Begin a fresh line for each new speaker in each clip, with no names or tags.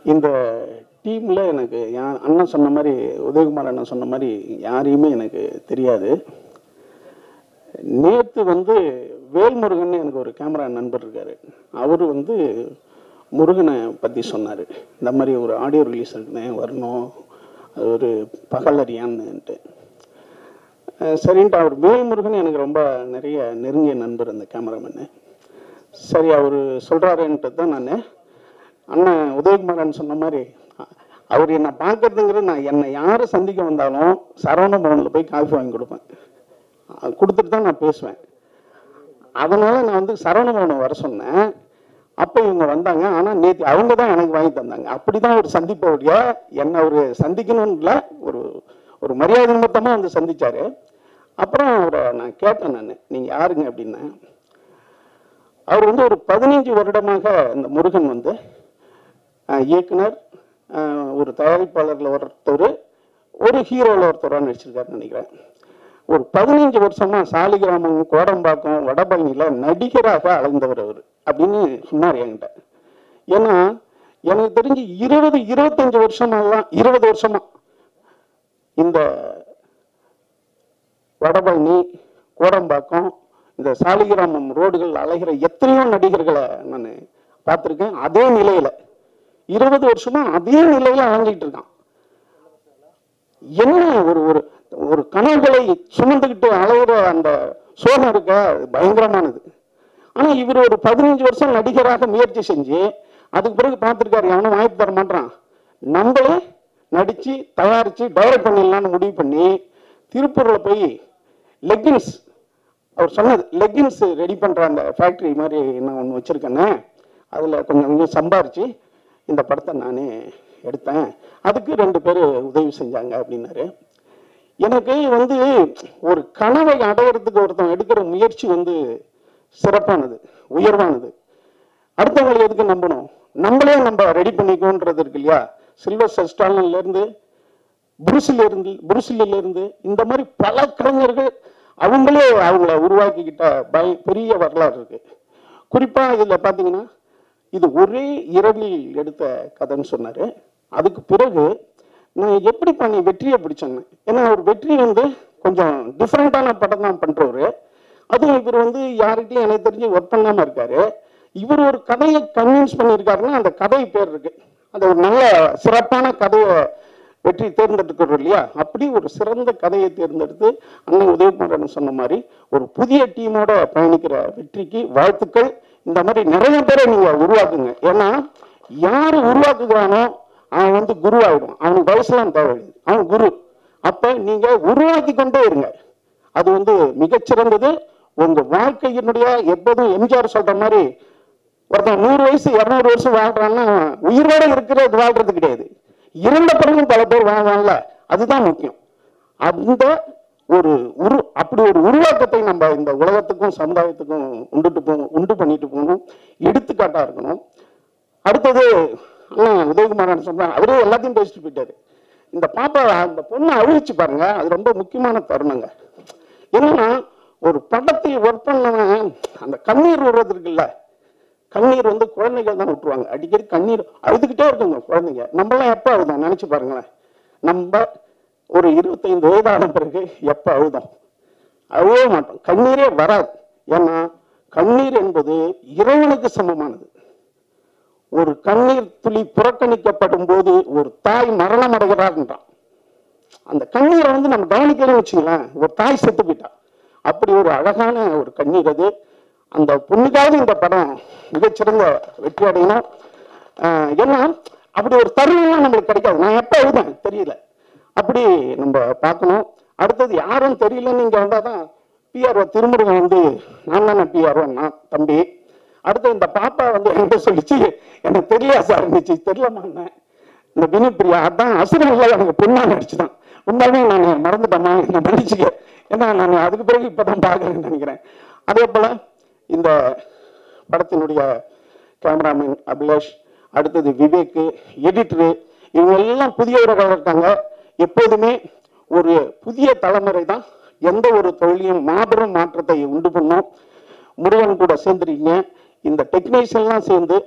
இந்த டீமில் எனக்கு என் அண்ணன் சொன்ன மாதிரி உதயகுமார் அண்ணன் சொன்ன மாதிரி யாரையுமே எனக்கு தெரியாது நேற்று வந்து வேல்முருகன் எனக்கு ஒரு கேமரா நண்பர் இருக்கார் அவர் வந்து முருகனை பற்றி சொன்னார் இந்த மாதிரி ஒரு ஆடியோ ரிலீஸ் இருக்குண்ணே வரணும் அது ஒரு பகலறியான்னுட்டு அஹ் சரின்ட்டு அவர் வேல்முருகன் எனக்கு ரொம்ப நிறைய நெருங்கிய நண்பர் அந்த கேமராமேனு சரி அவர் சொல்கிறாருன்ட்டு தான் நான் அண்ணன் உதயகுமாரன் சொன்ன மாதிரி அ- அவர் என்னை பார்க்கறதுங்கிறது நான் என்னை யார் சந்திக்க வந்தாலும் சரவண பவனில் போய் காஃபி வாங்கி கொடுப்பேன் அது கொடுத்துட்டு தான் நான் பேசுவேன் அதனால நான் வந்து சரவண பவனை வர சொன்னேன் அப்போ இவங்க வந்தாங்க ஆனால் நேற்று அவங்க தான் எனக்கு வாங்கி தந்தாங்க அப்படி தான் ஒரு சந்திப்போடைய என்னை ஒரு சந்திக்கணும்னு இல்லை ஒரு ஒரு மரியாதை நிமித்தமாக வந்து சந்திச்சாரு அப்புறம் அவரை நான் கேட்டேன் நான் நீங்கள் யாருங்க அப்படின்னேன் அவர் வந்து ஒரு பதினைஞ்சு வருடமாக இந்த முருகன் வந்து அஹ், இயக்குனர் அஹ், ஒரு தயாரிப்பாளரில் ஒருத்தர் ஒரு ஹீரோவில் ஒருத்தராக நடிச்சிருக்காருன்னு நினைக்கிறேன் ஒரு பதினைஞ்சு வருஷமா சாலிகிராமம் கோடம்பாக்கம் வடபழனியில் நடிகராக அலைந்தவர் அவர் அப்படின்னு சொன்னார் என்கிட்ட ஏன்னா எனக்கு தெரிஞ்சு இருபது இருபத்தஞ்சு வருஷமெல்லாம் இருபது வருஷமா இந்த வடபழனி கோடம்பாக்கம் இந்த சாலிகிராமம் ரோடுகள் அலைகிற எத்தனையோ நடிகர்களை நான் பார்த்துருக்கேன் அதே நிலையில இருபது வருஷமா அதே நிலையில அலைஞ்சிட்டு இருக்கான் என்ன ஒரு ஒரு ஒரு கனவுகளை சுமந்துக்கிட்டு அலைகிற அந்த சோகம் இருக்க அது பயங்கரமானது ஆனா இவர் ஒரு பதினஞ்சு வருஷம் நடிகராக முயற்சி செஞ்சு அதுக்கு பிறகு பார்த்துருக்காரு எவனும் வாய்ப்பு தர மாட்டான் நம்மளே நடிச்சு தயாரிச்சு டைரக்ட் பண்ணிடலாம்னு முடிவு பண்ணி திருப்பூர்ல போய் லெக்கின்ஸ் அவர் சொன்னது லெக்கின்ஸ் ரெடி பண்ற அந்த ஃபேக்டரி மாதிரி நான் ஒன்று வச்சிருக்கேனே அதுல கொஞ்சம் கொஞ்சம் சம்பாரிச்சு இந்த படத்தை நானே எடுத்தேன் அதுக்கு ரெண்டு பேர் உதவி செஞ்சாங்க அப்படின்னாரு எனக்கு வந்து ஒரு கனவை அடையிறதுக்கு ஒருத்தன் எடுக்கிற முயற்சி வந்து சிறப்பானது உயர்வானது அடுத்தவங்களை எதுக்கு நம்பணும் நம்மளே நம்ம ரெடி பண்ணிக்கோன்றது இருக்கு இல்லையா சில்வர் ஸ்டாலின்ல இருந்து புருசில இருந்து புருசில இருந்து இந்த மாதிரி பல கலைஞர்கள் அவங்களே அவங்கள உருவாக்கிக்கிட்ட பய பெரிய வரலாறு இருக்கு குறிப்பா இதுல பாத்தீங்கன்னா இது ஒரே இரவில் எடுத்த கதைன்னு சொன்னாரு அதுக்கு பிறகு நான் எப்படி பண்ணி வெற்றியை பிடிச்சேன்னு ஏன்னா ஒரு வெற்றி வந்து கொஞ்சம் டிஃப்ரெண்டான படம் தான் பண்றவரு அதுவும் இவர் வந்து யார்கிட்டயும் எனக்கு தெரிஞ்சு ஒர்க் பண்ணாம இருக்காரு இவர் ஒரு கதையை கன்வின்ஸ் பண்ணியிருக்காருன்னா அந்த கதை பேர் இருக்கு அந்த ஒரு நல்ல சிறப்பான கதையை வெற்றி தேர்ந்தெடுக்கிறோம் இல்லையா அப்படி ஒரு சிறந்த கதையை தேர்ந்தெடுத்து அண்ணன் உதயகுமாரன் சொன்ன மாதிரி ஒரு புதிய டீமோட பயணிக்கிற வெற்றிக்கு வாழ்த்துக்கள் இந்த மாதிரி நிறைய பேரை நீங்க உருவாக்குங்க ஏன்னா யாரு உருவாக்குகிறானோ அவன் வந்து குரு ஆயிடும் அவனுக்கு வயசுலாம் தேவையில்லை அவன் குரு அப்ப நீங்க உருவாக்கி கொண்டே இருங்க அது வந்து மிகச்சிறந்தது உங்க வாழ்க்கையினுடைய எப்போதும் எம்ஜிஆர் சொல்ற மாதிரி ஒருத்தன் நூறு வயசு இருநூறு வருஷம் வாழ்றான்னா அவன் உயிரோட இருக்கிறது வாழ்றது கிடையாது இறந்த பிறகும் பல பேர் வாழ்வாங்கல்ல அதுதான் முக்கியம் அந்த ஒரு உரு அப்படி ஒரு உருவாக்கத்தை நம்ம இந்த உலகத்துக்கும் சமுதாயத்துக்கும் உண்டுட்டு போகணும் உண்டு பண்ணிட்டு போகணும் எடுத்துக்காட்டா இருக்கணும் அடுத்தது அண்ணன் உதயகுமாரன் சொன்னாங்க அவரே எல்லாத்தையும் பேசிட்டு போயிட்டாரு இந்த பாப்பா அந்த பொண்ணை அழிச்சு பாருங்க அது ரொம்ப முக்கியமான தருணங்க என்னன்னா ஒரு படத்தில் ஒர்க் பண்ணவன் அந்த கண்ணீர் விடுறது இருக்குல்ல கண்ணீர் வந்து குழந்தைகள் தான் விட்டுருவாங்க அடிக்கடி கண்ணீர் அழுதுகிட்டே இருக்குங்க குழந்தைங்க நம்மளாம் எப்போ அழுதோம் நினைச்சு பாருங்களேன் நம்ம ஒரு இருபத்தைந்து வயதான பிறகு எப்போ அழுதோம் அழுவே மாட்டோம் கண்ணீரே வராது ஏன்னா கண்ணீர் என்பது இறைவனுக்கு சமமானது ஒரு கண்ணீர் துளி புறக்கணிக்கப்படும் போது ஒரு தாய் மரணம் அடைகிறார்ன்றான் அந்த கண்ணீரை வந்து நம்ம கவனிக்கலன்னு வச்சுங்களேன் ஒரு தாய் செத்து போயிட்டா அப்படி ஒரு அழகான ஒரு கண்ணீர் அது அந்த பொண்ணுக்காவது இந்த படம் மிகச்சிறந்த வெற்றி அடையணும் ஆஹ் ஏன்னா அப்படி ஒரு தருணம்லாம் நம்மளுக்கு கிடைக்காது நான் எப்போ எழுதேன் தெரியல அப்படி நம்ம பார்க்கணும் அடுத்தது யாரும் தெரியலன்னு இங்கே வந்தால் தான் பிஆர்ஓ திருமுருகன் வந்து நான் தானே பிஆர்ஓ நான் தம்பி அடுத்து இந்த பாப்பா வந்து என்கிட்ட சொல்லிச்சு எனக்கு தெரியல சார் இருந்துச்சு தெரியலமாண்ணே இந்த வினுப்பிரியா அதான் அசுரங்கள எனக்கு பொண்ணா நடிச்சுதான் உண்மையுமே நான் மறந்துட்டேம்மா என்ன மன்னிச்சுக்க ஏன்னா நான் அதுக்கு பிறகு இப்பதான் பார்க்கறேன்னு நினைக்கிறேன் அதே போல இந்த படத்தினுடைய கேமராமேன் அபிலாஷ் அடுத்தது விவேக் எடிட்டரு இவங்க எல்லாம் புதியவர்கள் இருக்காங்க எப்போதுமே ஒரு புதிய தலைமுறை தான் எந்த ஒரு தொழிலையும் மாபெரும் மாற்றத்தை உண்டு பண்ணும் முருகன் கூட சேர்ந்துருக்கீங்க இந்த டெக்னீஷியன்லாம் சேர்ந்து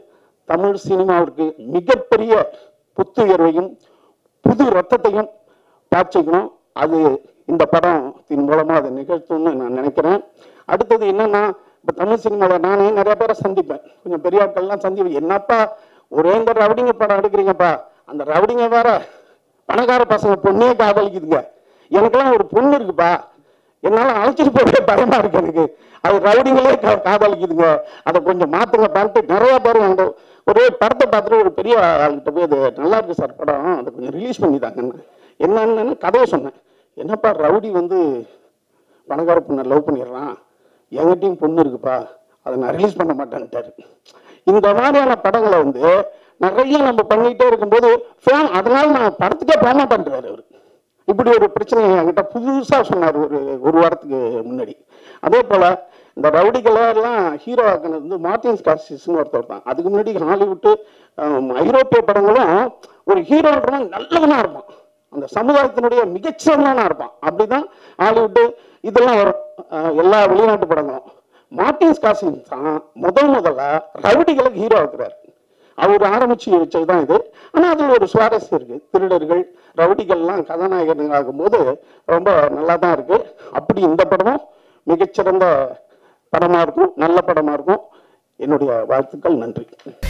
தமிழ் சினிமாவிற்கு மிகப்பெரிய புத்துயர்வையும் புது ரத்தத்தையும் பாய்ச்சிக்கணும் அது இந்த படத்தின் மூலமா அதை நிகழ்த்தும்னு நான் நினைக்கிறேன் அடுத்தது என்னன்னா இப்போ தமிழ் சினிமாவில் நானே நிறைய பேரை சந்திப்பேன் கொஞ்சம் பெரிய ஆட்கள்லாம் சந்திப்பேன் என்னப்பா ஒரே இந்த ரவுடிங்க படம் எடுக்கிறீங்கப்பா அந்த ரவுடிங்க வேற பணக்கார பசங்க பொண்ணே காதலிக்குதுங்க எனக்கெல்லாம் ஒரு பொண்ணு இருக்குப்பா என்னால அழைச்சிட்டு போகவே பயமா இருக்கு எனக்கு அது ரவுடிங்களே கா- காதலிக்குதுங்க அதை கொஞ்சம் மாத்துங்க பார்த்து நிறைய பேர் அந்த ஒரே படத்தை பார்த்துட்டு ஒரு பெரிய ஆள்கிட்ட போய் அது நல்லா இருக்கு சார் படம் அதை கொஞ்சம் ரிலீஸ் பண்ணிதாங்கன்னு என்னன்னு கதையை சொன்னேன் என்னப்பா ரவுடி வந்து பணக்கார பொண்ணை லவ் பண்ணிடுறான் எங்கிட்டையும் பொண்ணு இருக்குப்பா அதை நான் ரிலீஸ் பண்ண மாட்டேன்ட்டாரு இந்த மாதிரியான படங்களை வந்து நிறைய நம்ம பண்ணிக்கிட்டே இருக்கும்போது ஃபேன் அதனால நான் படத்துக்கே போக மாட்டேன்றாரு அவரு இப்படி ஒரு பிரச்சனை என்கிட்ட புதுசா சொன்னார் ஒரு ஒரு வாரத்துக்கு முன்னாடி அதே போல இந்த ரவுடிகளை எல்லாம் ஹீரோ ஆக்கினது வந்து மார்டின் ஸ்கார்சிஸ்னு ஒருத்தர் தான் அதுக்கு முன்னாடி ஹாலிவுட்டு ஆம், ஐரோப்பிய படங்களும் ஒரு ஹீரோன்றவன் நல்லவனா இருப்பான் அந்த சமுதாயத்தினுடைய மிகச்சிறந்தவனா இருப்பான் அப்படிதான் ஹாலிவுட்டு இதெல்லாம் வரும் அஹ், எல்லா வெளிநாட்டு படங்களும் மார்டின் ஸ்கார்சிஸ் தான் முதல் முதல்ல ரவுடிகளுக்கு ஹீரோ ஆக்குறாரு அவர் ஆரம்பிச்சு வச்சது தான் இது ஆனா அதுல ஒரு சுவாரஸ்யம் இருக்கு திருடர்கள் ரவுடிகள்லாம் கதாநாயகன் ஆகும்போது ரொம்ப நல்லா தான் இருக்கு அப்படி இந்த படமும் மிகச்சிறந்த படமா இருக்கும் நல்ல படமா இருக்கும் என்னுடைய வாழ்த்துக்கள் நன்றி